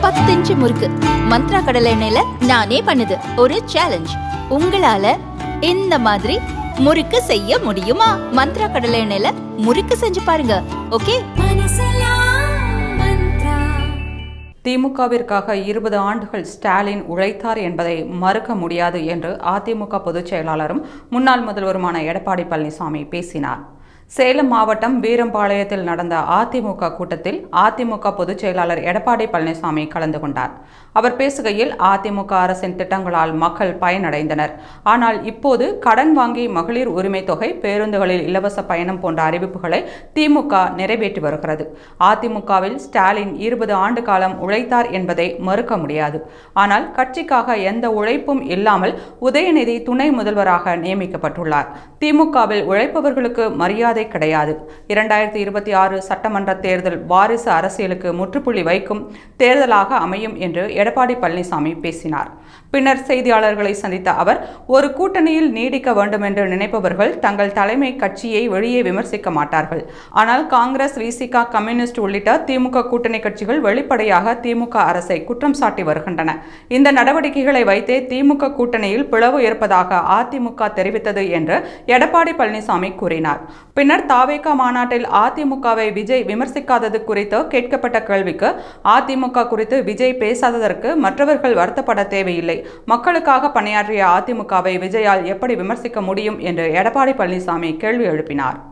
பத்து இன்ச்சு முறுக்கு மந்த்ரா கடலை எண்ணெயில நானே பண்ணுது ஒரு சேலஞ்ச் உங்களால இந்த மாதிரி முறுக்கு செய்ய முடியுமா மந்த்ரா கடலை எண்ணெயில முறுக்கு செஞ்சு பாருங்க ஓகே திமுகவிற்காக இருபது ஆண்டுகள் ஸ்டாலின் உழைத்தார் என்பதை மறுக்க முடியாது என்று அதிமுக பொதுச் செயலாளரும் முன்னாள் முதல்வருமான எடப்பாடி பழனிசாமி பேசினார் சேலம் மாவட்டம் வீரம்பாளையத்தில் நடந்த அதிமுக கூட்டத்தில் அதிமுக பொதுச் செயலாளர் எடப்பாடி பழனிசாமி கலந்து கொண்டார் அவர் பேசுகையில் அதிமுக அரசின் திட்டங்களால் மக்கள் பயனடைந்தனர் ஆனால் இப்போது கடன் வாங்கி மகளிர் உரிமை தொகை பேருந்துகளில் இலவச பயணம் போன்ற அறிவிப்புகளை திமுக நிறைவேற்றி வருகிறது அதிமுகவில் ஸ்டாலின் இருபது ஆண்டு காலம் உழைத்தார் என்பதை மறுக்க முடியாது ஆனால் கட்சிக்காக எந்த உழைப்பும் இல்லாமல் உதயநிதி துணை முதல்வராக நியமிக்கப்பட்டுள்ளார் திமுகவில் உழைப்பவர்களுக்கு மரியாதை கிடையாது இரண்டாயிரத்தி இருபத்தி ஆறு சட்டமன்ற தேர்தல் வாரிசு அரசியலுக்கு முற்றுப்புள்ளி வைக்கும் தேர்தலாக அமையும் என்று எடப்பாடி பழனிசாமி பேசினார் பின்னர் செய்தியாளர்களை சந்தித்த அவர் ஒரு கூட்டணியில் நீடிக்க வேண்டும் என்று நினைப்பவர்கள் தங்கள் தலைமை கட்சியை வெளியே விமர்சிக்க மாட்டார்கள் ஆனால் காங்கிரஸ் விசிகா கம்யூனிஸ்ட் உள்ளிட்ட திமுக கூட்டணி கட்சிகள் வெளிப்படையாக திமுக அரசை குற்றம் சாட்டி வருகின்றன இந்த நடவடிக்கைகளை வைத்தே திமுக கூட்டணியில் பிளவு இருப்பதாக அதிமுக தெரிவித்தது என்று எடப்பாடி பழனிசாமி கூறினார் பின்னர் தாவேகா மாநாட்டில் அதிமுகவை விஜய் விமர்சிக்காதது குறித்து கேட்கப்பட்ட கேள்விக்கு அதிமுக குறித்து விஜய் பேசாததற்கு மற்றவர்கள் வருத்தப்பட தேவையில்லை மக்களுக்காக பணியாற்றிய அதிமுகவை விஜயால் எப்படி விமர்சிக்க முடியும் என்று எடப்பாடி பழனிசாமி கேள்வி எழுப்பினார்